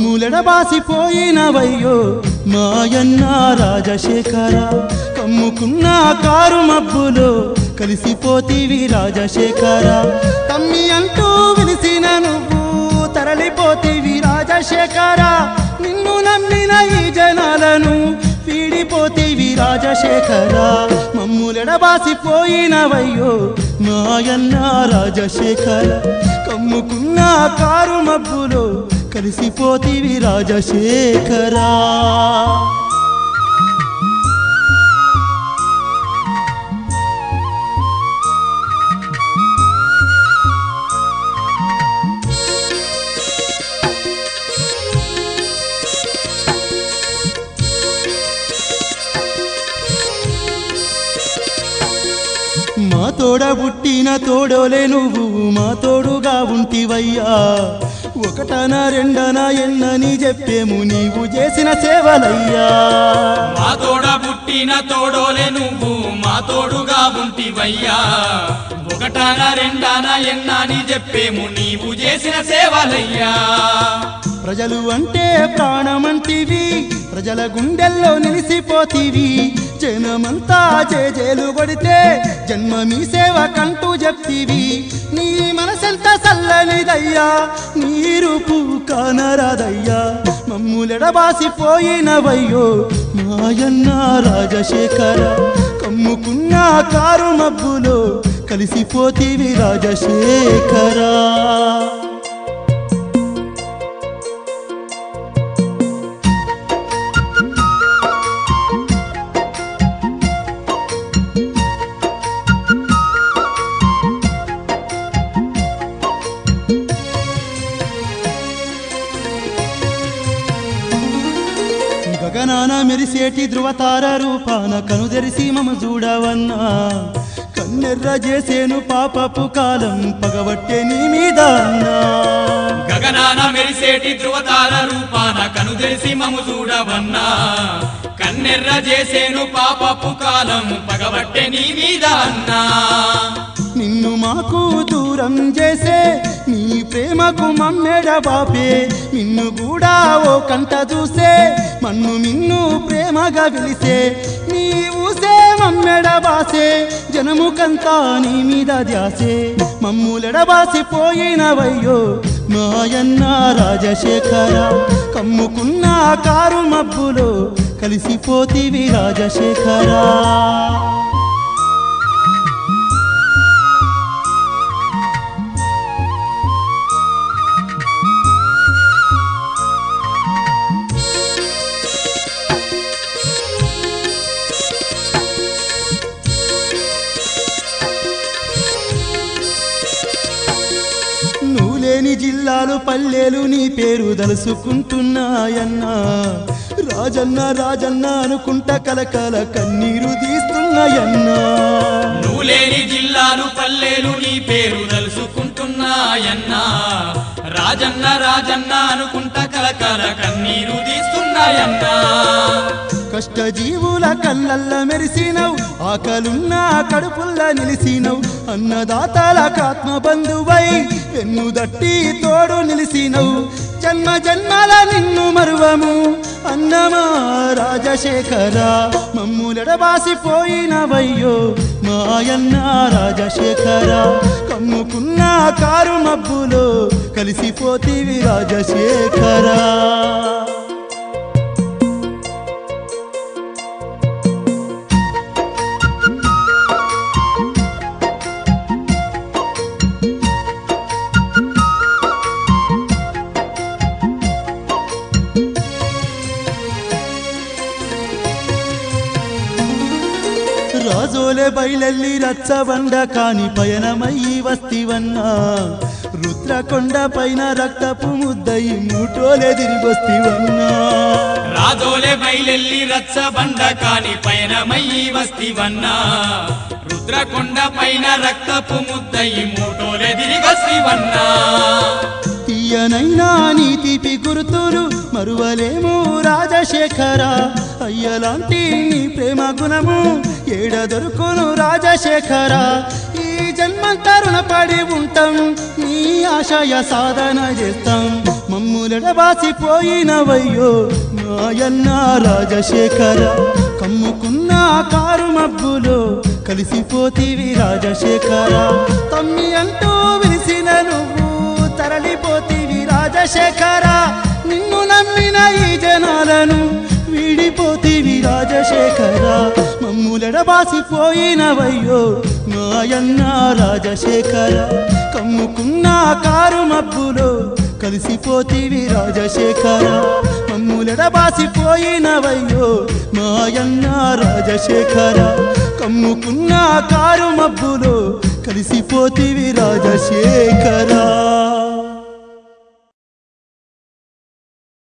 మమ్ములెడబాసిపోయినవయ్యో మాయన్న రాజశేఖర కమ్ముకున్న కారు మబ్బులో కలిసిపోతీవి రాజశేఖర తమ్మి అంటూ విలిసిన నువ్వు తరలిపోతీవి రాజశేఖర నిన్ను నమ్మిన ఈ జనాలను వీడిపోతీవి రాజశేఖర మమ్ములెడబాసిపోయినవయ్యో మాయన్న రాజశేఖర కమ్ముకున్న కారు మబ్బులో కలిసిపోతీవి రాజశేఖరా మా తోడ పుట్టిన తోడోలే నువ్వు మా తోడుగా ఉంటివయ్యా ఒకటన రెండన ఎన్నని చెప్పేము నీవు చేసిన సేవలయ్యా మా తోడ పుట్టిన తోడోలే నువ్వు మా తోడుగా ఉంటివయ్యా ఒకటాన రెండాన ఎన్నాని చెప్పేము నీవు చేసిన సేవలయ్యా ప్రజలు అంటే ప్రాణమంటివి ప్రజల గుండెల్లో నిలిసిపోతీవి జనమంతా జేజేలు కొడితే జన్మ మీ సేవ కంటూ చెప్తీవి నీ మనసెంత చల్లనిదయ్యా నీ రూపు కానరాదయ్యా మమ్ములెడబాసిపోయినవయ్యో మాయన్న రాజశేఖర కమ్ముకున్న కారు మబ్బులో కలిసిపోతీవి రాజశేఖరా గగనాన మెరిసేటి ధృవతార రూపాన కనుదెరిసి మమ చూడవన్నా కన్నెర్ర చేసేను పాపపు కాలం పగబట్టే నీ మీద అన్నా గగనాన మెరిసేటి ధృవతార రూపాన కనుదెరిసి మము చూడవన్నా కన్నెర్ర చేసేను పాపపు కాలం పగబట్టే నీ మీద అన్నా నిన్ను మాకు దూరం చేసే నీ ప్రేమకు మమ్మెడ బాపే నిన్ను కూడా ఓ కంట చూసే మన్ను నిన్ను ప్రేమగా పిలిసే నీ ఊసే మమ్మెడ బాసే జనముకంతా నీ మీద ధ్యాసే మమ్ములెడబాసిపోయినవయ్యో మాయన్న రాజశేఖర కమ్ముకున్న కారు మబ్బులో కలిసిపోతీవి రాజశేఖరా నువ్వు లేని జిల్లాలు పల్లెలు నీ పేరు దలుసుకుంటున్నాయన్నా రాజన్న రాజన్న అనుకుంటా కలకల కన్నీరు తీస్తున్నాయన్నా నువ్వు లేని జిల్లాలు పల్లెలు నీ పేరు తలుసుకుంటున్నాయన్నా రాజన్న రాజన్న అనుకుంటా కలకల కన్నీరు తీస్తున్నాయన్నా కష్టజీవుల కళ్ళల్ల మెరిసినవు ఆకలున్న కడుపుల్ల నిలిసినవు అన్నదాతలకు ఆత్మ బంధువై వెన్ను దట్టి తోడు నిలిసినవు జన్మ జన్మల నిన్ను మరువము అన్నమా రాజశేఖర మమ్ములెడబాసిపోయినవయ్యో మాయన్న రాజశేఖర కమ్ముకున్న కారు మబ్బులో కలిసిపోతీవి రాజశేఖరా రాజోలే బయలెల్లి రచ్చబండ కాని పయనమయ్యి వస్తివన్నా రుద్రకొండ పైన రక్తపు ముద్దయి మూటోలే తిరిగొస్తివన్నా రాజోలే బయలెల్లి రచ్చబండ కాని పయనమయ్యి వస్తివన్నా రుద్రకొండ పైన రక్తపు ముద్దయి మూటోలే తిరిగొస్తివన్నా తీయనైనా నీ తీపి గుర్తులు మరువలేము రాజశేఖర అయ్యలాంటి నీ ప్రేమ గుణము ఏడ దొరుకును రాజశేఖర ఈ జన్మంతా రుణపడి ఉంటాం నీ ఆశయ సాధన చేస్తాం మమ్ముల మమ్ములెడబాసిపోయినవయ్యో మాయన్న రాజశేఖర కమ్ముకున్న కారు మబ్బులో కలిసిపోతీవి రాజశేఖర తమ్మి అంటూ విరిసిన నువ్వు తరలిపోతీవి రాజశేఖర నిన్ను నమ్మిన ఈ జనాలను వీడిపోతీవి రాజశేఖర మమ్ములెడబాసిపోయినవయ్యో మాయన్న రాజశేఖర కమ్ముకున్న కారు మబ్బులో కలిసిపోతీవి రాజశేఖర మమ్ములెడబాసిపోయినవయ్యో మాయన్న రాజశేఖర కమ్ముకున్న కారు మబ్బులో కలిసిపోతీవి రాజశేఖర